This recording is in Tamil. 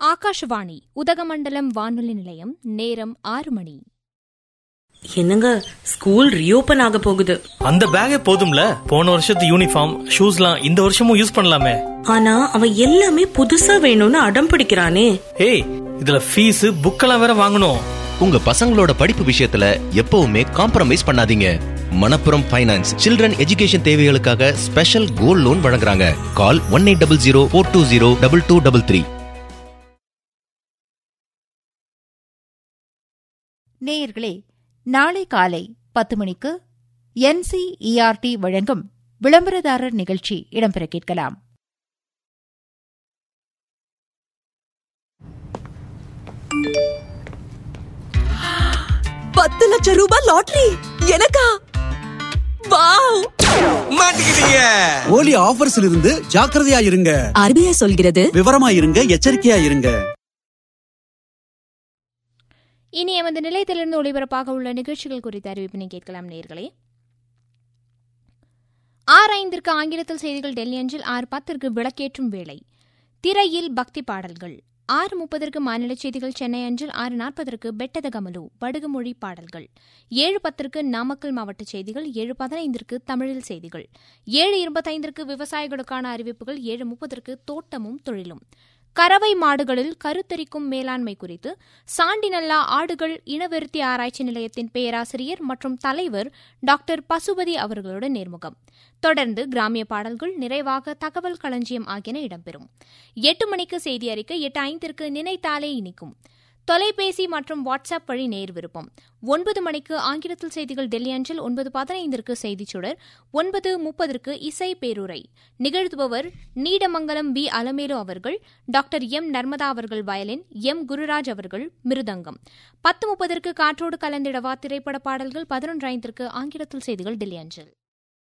ஆகாஷவாணி உதகமண்டலம் வானொலி நிலையம் நேரம் ஆறு மணி என்னங்க ஸ்கூல் ரீஓபன் ஆக போகுது அந்த பேக்கே போதும்ல போன வருஷத்து யூனிஃபார்ம் ஷூஸ்லாம் இந்த வருஷமும் யூஸ் பண்ணலாமே ஆனா அவன் எல்லாமே புதுசா வேணும்னு அடம் பிடிக்கிறானே ஏய் இதுல ஃபீஸ் புக்கெல்லாம் வேற வாங்கணும் உங்க பசங்களோட படிப்பு விஷயத்துல எப்பவுமே காம்ப்ரமைஸ் பண்ணாதீங்க மணப்புரம் ஃபைனான்ஸ் சில்ட்ரன் எஜுகேஷன் தேவைகளுக்காக ஸ்பெஷல் கோல்ட் லோன் வழங்குறாங்க call one eight double zero four two zero double two double three நேயர்களே நாளை காலை பத்து மணிக்கு என்சிஇஆர்டி வழங்கும் விளம்பரதாரர் நிகழ்ச்சி இடம்பெற கேட்கலாம் பத்து லட்சம் ரூபாய் லாட்டரி எனக்கா வாவ் மாட்டிக்கிட்டீங்க ஓலி ஆஃபர்ஸ்ல இருந்து ஜாக்கிரதையா இருங்க ஆர்பிஐ சொல்கிறது விவரமா இருங்க எச்சரிக்கையா இருங்க இனி எமது நிலையத்திலிருந்து ஒளிபரப்பாக உள்ள நிகழ்ச்சிகள் குறித்த அறிவிப்பினை கேட்கலாம் நேர்களே ஆறு ஐந்திற்கு ஆங்கிலத்தில் செய்திகள் டெல்லி அஞ்சில் ஆறு பத்திற்கு விளக்கேற்றும் வேளை திரையில் பக்தி பாடல்கள் ஆறு முப்பதற்கு மாநில செய்திகள் சென்னை அஞ்சில் ஆறு நாற்பதற்கு பெட்டத கமலு படுகுமொழி பாடல்கள் ஏழு பத்திற்கு நாமக்கல் மாவட்ட செய்திகள் ஏழு பதினைந்திற்கு தமிழில் செய்திகள் ஏழு இருபத்தைந்திற்கு விவசாயிகளுக்கான அறிவிப்புகள் ஏழு முப்பதற்கு தோட்டமும் தொழிலும் கறவை மாடுகளில் கருத்தரிக்கும் மேலாண்மை குறித்து சாண்டினல்லா ஆடுகள் இனவிருத்தி ஆராய்ச்சி நிலையத்தின் பேராசிரியர் மற்றும் தலைவர் டாக்டர் பசுபதி அவர்களுடன் நேர்முகம் தொடர்ந்து கிராமிய பாடல்கள் நிறைவாக தகவல் களஞ்சியம் ஆகியன இடம்பெறும் எட்டு மணிக்கு செய்தி அறிக்கை எட்டு ஐந்திற்கு நினைத்தாலே இனிக்கும் தொலைபேசி மற்றும் வாட்ஸ்அப் வழி நேர் விருப்பம் ஒன்பது மணிக்கு ஆங்கிலத்தில் செய்திகள் டெல்லி அஞ்சல் ஒன்பது பதினைந்திற்கு செய்திச் சுடர் ஒன்பது முப்பதற்கு இசை பேருரை நிகழ்த்துபவர் நீடமங்கலம் பி அலமேலு அவர்கள் டாக்டர் எம் நர்மதா அவர்கள் வயலின் எம் குருராஜ் அவர்கள் மிருதங்கம் பத்து முப்பதற்கு காற்றோடு கலந்திடவா திரைப்பட பாடல்கள் பதினொன்று ஐந்திற்கு ஆங்கிலத்தில் செய்திகள் டெல்லி அஞ்சல்